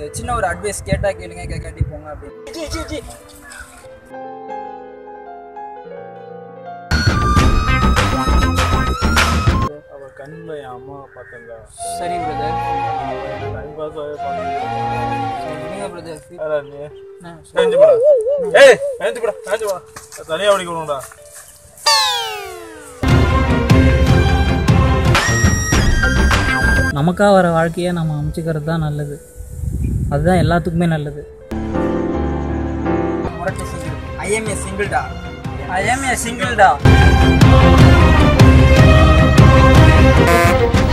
சின்ன ஒரு அட்வைஸ் கேட்டா கேளுங்க கேட்காட்டி போங்க அப்படின்னு ஜி ஜி ஜி அவ கண்ணில் என் அம்மா பார்த்தேன்ல சரி பிரதர் டைம் பாஸாகவே பார்க்க சரிங்க பிரதர் நீ எழுந்து போடா ஏய் எழுந்து போடா எழுந்து போடா தனியாக ஓடிக்கணும்டா நமக்காக வர வாழ்க்கையை நம்ம அமைச்சிக்கிறது தான் நல்லது அதுதான் எல்லாத்துக்குமே நல்லது முரட்டு single I am a single டா ஐ எம் ஏ சிங்கிள் டா